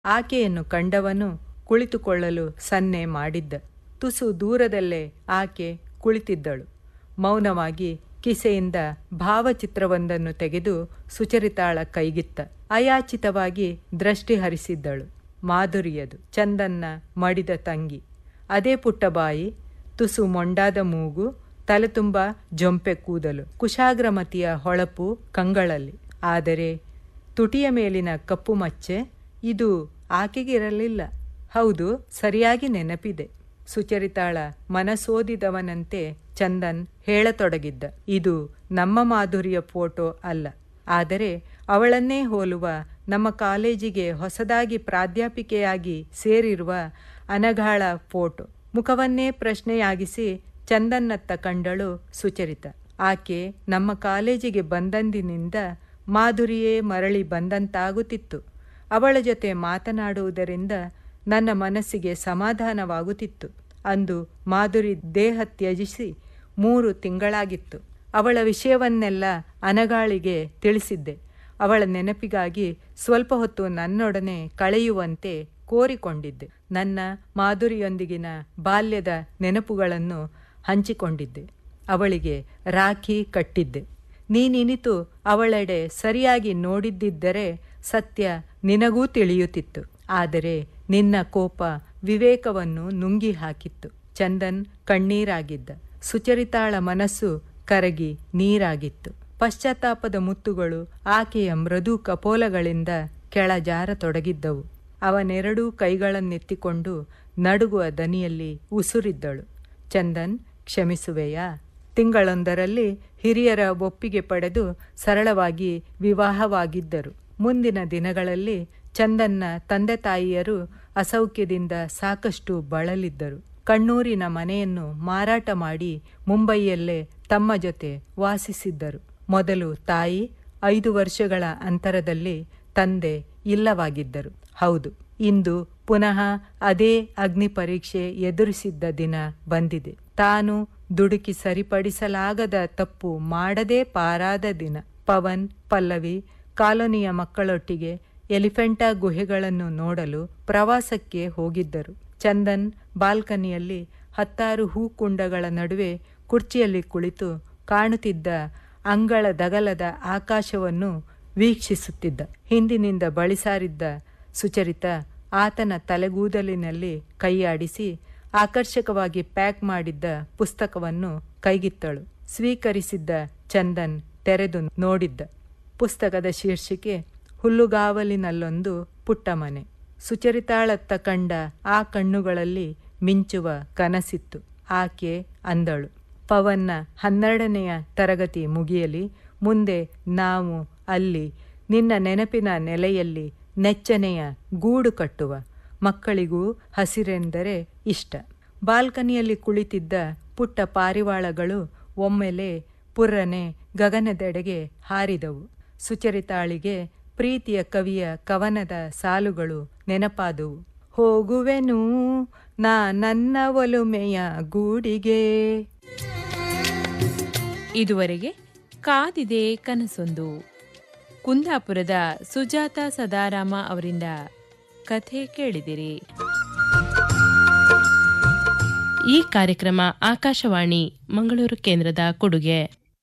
ಆಕೆಯನ್ನು ಕಂಡವನು ಕುಳಿತುಕೊಳ್ಳಲು ಸನ್ನೆ ಮಾಡಿದ್ದ ತುಸು ದೂರದಲ್ಲೇ ಆಕೆ ಕುಳಿತಿದ್ದಳು ಮೌನವಾಗಿ ಕಿಸೆಯಿಂದ ಭಾವಚಿತ್ರವೊಂದನ್ನು ತೆಗೆದು ಸುಚರಿತಾಳ ಕೈಗಿತ್ತ ಅಯಾಚಿತವಾಗಿ ದೃಷ್ಟಿ ಹರಿಸಿದ್ದಳು ಮಾಧುರಿಯದು ಚಂದನ್ನ ಮಡಿದ ತಂಗಿ ಅದೇ ಪುಟ್ಟ ಬಾಯಿ ತುಸು ಮೊಂಡಾದ ಮೂಗು ತಲೆ ತುಂಬ ಜೊಂಪೆ ಕೂದಲು ಕುಶಾಗ್ರಮತಿಯ ಹೊಳಪು ಕಂಗಳಲ್ಲಿ ಆದರೆ ತುಟಿಯ ಮೇಲಿನ ಕಪ್ಪು ಮಚ್ಚೆ ಇದು ಆಕೆಗಿರಲಿಲ್ಲ ಹೌದು ಸರಿಯಾಗಿ ನೆನಪಿದೆ ಸುಚರಿತಾಳ ಮನಸೋದಿದವನಂತೆ ಚಂದನ್ ಹೇಳತೊಡಗಿದ್ದ ಇದು ನಮ್ಮ ಮಾಧುರಿಯ ಫೋಟೋ ಅಲ್ಲ ಆದರೆ ಅವಳನ್ನೇ ಹೋಲುವ ನಮ್ಮ ಕಾಲೇಜಿಗೆ ಹೊಸದಾಗಿ ಪ್ರಾಧ್ಯಾಪಿಕೆಯಾಗಿ ಸೇರಿರುವ ಅನಘಾಳ ಫೋಟೋ ಮುಖವನ್ನೇ ಪ್ರಶ್ನೆಯಾಗಿಸಿ ಚಂದನ್ನತ್ತ ಕಂಡಳು ಸುಚರಿತ ಆಕೆ ನಮ್ಮ ಕಾಲೇಜಿಗೆ ಬಂದಂದಿನಿಂದ ಮಾಧುರಿಯೇ ಮರಳಿ ಬಂದಂತಾಗುತ್ತಿತ್ತು ಅವಳ ಜೊತೆ ಮಾತನಾಡುವುದರಿಂದ ನನ್ನ ಮನಸ್ಸಿಗೆ ಸಮಾಧಾನವಾಗುತ್ತಿತ್ತು ಅಂದು ಮಾಧುರಿ ದೇಹ ತ್ಯಜಿಸಿ ಮೂರು ತಿಂಗಳಾಗಿತ್ತು ಅವಳ ವಿಷಯವನ್ನೆಲ್ಲ ಅನಗಾಳಿಗೆ ತಿಳಿಸಿದ್ದೆ ಅವಳ ನೆನಪಿಗಾಗಿ ಸ್ವಲ್ಪ ಹೊತ್ತು ನನ್ನೊಡನೆ ಕಳೆಯುವಂತೆ ಕೋರಿಕೊಂಡಿದ್ದೆ ನನ್ನ ಮಾಧುರಿಯೊಂದಿಗಿನ ಬಾಲ್ಯದ ನೆನಪುಗಳನ್ನು ಹಂಚಿಕೊಂಡಿದ್ದೆ ಅವಳಿಗೆ ರಾಖಿ ಕಟ್ಟಿದ್ದೆ ನೀನಿನಿತು ಅವಳೆಡೆ ಸರಿಯಾಗಿ ನೋಡಿದ್ದಿದ್ದರೆ ಸತ್ಯ ನಿನಗೂ ತಿಳಿಯುತ್ತಿತ್ತು ಆದರೆ ನಿನ್ನ ಕೋಪ ವಿವೇಕವನ್ನು ನುಂಗಿ ಹಾಕಿತ್ತು ಚಂದನ್ ಕಣ್ಣೀರಾಗಿದ್ದ ಸುಚರಿತಾಳ ಮನಸ್ಸು ಕರಗಿ ನೀರಾಗಿತ್ತು ಪಶ್ಚಾತ್ತಾಪದ ಮುತ್ತುಗಳು ಆಕೆಯ ಮೃದು ಕಪೋಲಗಳಿಂದ ಕೆಳಜಾರತೊಡಗಿದ್ದವು ಅವನೆರಡೂ ಕೈಗಳನ್ನೆತ್ತಿಕೊಂಡು ನಡುಗುವ ದನಿಯಲ್ಲಿ ಉಸುರಿದ್ದಳು ಚಂದನ್ ಕ್ಷಮಿಸುವೆಯಾ ತಿಂಗಳೊಂದರಲ್ಲಿ ಹಿರಿಯರ ಒಪ್ಪಿಗೆ ಪಡೆದು ಸರಳವಾಗಿ ವಿವಾಹವಾಗಿದ್ದರು ಮುಂದಿನ ದಿನಗಳಲ್ಲಿ ಚಂದನ್ನ ತಂದೆ ತಾಯಿಯರು ಅಸೌಖ್ಯದಿಂದ ಸಾಕಷ್ಟು ಬಳಲಿದ್ದರು ಕಣ್ಣೂರಿನ ಮನೆಯನ್ನು ಮಾರಾಟ ಮಾಡಿ ಮುಂಬೈಯಲ್ಲೇ ತಮ್ಮ ಜೊತೆ ವಾಸಿಸಿದ್ದರು ಮೊದಲು ತಾಯಿ ಐದು ವರ್ಷಗಳ ಅಂತರದಲ್ಲಿ ತಂದೆ ಇಲ್ಲವಾಗಿದ್ದರು ಹೌದು ಇಂದು ಪುನಃ ಅದೇ ಅಗ್ನಿ ಪರೀಕ್ಷೆ ಎದುರಿಸಿದ್ದ ದಿನ ಬಂದಿದೆ ತಾನು ದುಡುಕಿ ಸರಿಪಡಿಸಲಾಗದ ತಪ್ಪು ಮಾಡದೇ ಪಾರಾದ ದಿನ ಪವನ್ ಪಲ್ಲವಿ ಕಾಲೋನಿಯ ಮಕ್ಕಳೊಟ್ಟಿಗೆ ಎಲಿಫೆಂಟಾ ಗುಹೆಗಳನ್ನು ನೋಡಲು ಪ್ರವಾಸಕ್ಕೆ ಹೋಗಿದ್ದರು ಚಂದನ್ ಬಾಲ್ಕನಿಯಲ್ಲಿ ಹತ್ತಾರು ಹೂಕುಂಡಗಳ ನಡುವೆ ಕುರ್ಚಿಯಲ್ಲಿ ಕುಳಿತು ಕಾಣುತ್ತಿದ್ದ ಅಂಗಳ ದಗಲದ ಆಕಾಶವನ್ನು ವೀಕ್ಷಿಸುತ್ತಿದ್ದ ಹಿಂದಿನಿಂದ ಬಳಿಸಾರಿದ್ದ ಸುಚರಿತ ಆತನ ತಲೆಗೂದಲಿನಲ್ಲಿ ಕೈಯಾಡಿಸಿ ಆಕರ್ಷಕವಾಗಿ ಪ್ಯಾಕ್ ಮಾಡಿದ್ದ ಪುಸ್ತಕವನ್ನು ಕೈಗಿತ್ತಳು ಸ್ವೀಕರಿಸಿದ್ದ ಚಂದನ್ ತೆರೆದು ನೋಡಿದ್ದ ಪುಸ್ತಕದ ಶೀರ್ಷಿಕೆ ಹುಲ್ಲುಗಾವಲಿನಲ್ಲೊಂದು ಪುಟ್ಟ ಮನೆ ಸುಚರಿತಾಳತ್ತ ಕಂಡ ಆ ಕಣ್ಣುಗಳಲ್ಲಿ ಮಿಂಚುವ ಕನಸಿತ್ತು ಆಕೆ ಅಂದಳು ಪವನ್ನ ಹನ್ನೆರಡನೆಯ ತರಗತಿ ಮುಗಿಯಲಿ ಮುಂದೆ ನಾವು ಅಲ್ಲಿ ನಿನ್ನ ನೆನಪಿನ ನೆಲೆಯಲ್ಲಿ ನೆಚ್ಚನೆಯ ಗೂಡು ಕಟ್ಟುವ ಮಕ್ಕಳಿಗೂ ಹಸಿರೆಂದರೆ ಇಷ್ಟ ಬಾಲ್ಕನಿಯಲ್ಲಿ ಕುಳಿತಿದ್ದ ಪುಟ್ಟ ಪಾರಿವಾಳಗಳು ಒಮ್ಮೆಲೆ ಪುರ್ರನೆ ಗಗನದೆಡೆಗೆ ಹಾರಿದವು ಸುಚರಿತಾಳಿಗೆ ಪ್ರೀತಿಯ ಕವಿಯ ಕವನದ ಸಾಲುಗಳು ನೆನಪಾದುವು ಹೋಗುವೆನು ನಾ ನನ್ನ ಒಲುಮೆಯ ಗೂಡಿಗೆ ಇದುವರೆಗೆ ಕಾದಿದೆ ಕನಸೊಂದು ಕುಂದಾಪುರದ ಸುಜಾತ ಸದಾರಾಮ ಅವರಿಂದ ಕಥೆ ಕೇಳಿದಿರಿ ಈ ಕಾರ್ಯಕ್ರಮ ಆಕಾಶವಾಣಿ ಮಂಗಳೂರು ಕೇಂದ್ರದ ಕೊಡುಗೆ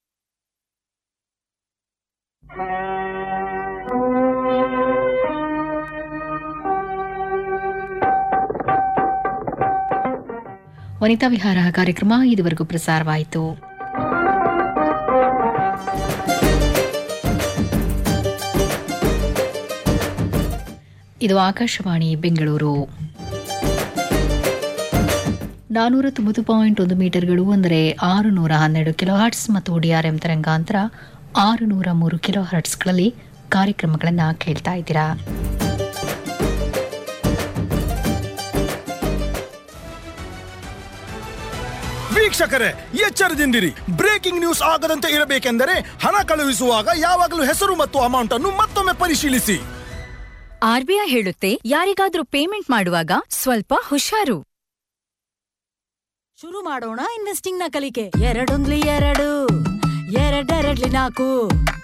ವನಿತಾ ವಿಹಾರ ಕಾರ್ಯಕ್ರಮ ಇದುವರೆಗೂ ಪ್ರಸಾರವಾಯಿತು ಇದು ಆಕಾಶವಾಣಿ ಬೆಂಗಳೂರು ನಾನೂರ ತೊಂಬತ್ತು ಪಾಯಿಂಟ್ ಒಂದು ಮೀಟರ್ಗಳು ಅಂದರೆ ಆರು ನೂರ ಹನ್ನೆರಡು ಕಿಲೋ ಹರ್ಟ್ಸ್ ಮತ್ತು ಡಿಆರ್ಎಂ ತರಂಗಾಂತರ ಆರು ನೂರ ಮೂರು ಕಿಲೋ ಹರ್ಟ್ಸ್ಗಳಲ್ಲಿ ಕಾರ್ಯಕ್ರಮಗಳನ್ನು ಕೇಳ್ತಾ ಇದ್ದೀರಾ ವೀಕ್ಷಕರೇ ಎಚ್ಚರದಿಂದಿರಿ ಬ್ರೇಕಿಂಗ್ ನ್ಯೂಸ್ ಆಗದಂತೆ ಇರಬೇಕೆಂದರೆ ಹಣ ಕಳುಹಿಸುವಾಗ ಯಾವಾಗಲೂ ಹೆಸರು ಮತ್ತು ಅಮೌಂಟ್ ಅನ್ನು ಮತ್ತೊಮ್ಮೆ ಪರಿಶೀಲಿಸಿ ಆರ್ಬಿಐ ಹೇಳುತ್ತೆ ಯಾರಿಗಾದ್ರೂ ಪೇಮೆಂಟ್ ಮಾಡುವಾಗ ಸ್ವಲ್ಪ ಹುಷಾರು ಶುರು ಮಾಡೋಣ ಇನ್ವೆಸ್ಟಿಂಗ್ ನ ಕಲಿಕೆ ಎರಡೊಂದ್ಲಿ ಎರಡು ಎರಡೆರಡ್ಲಿ ನಾಲ್ಕು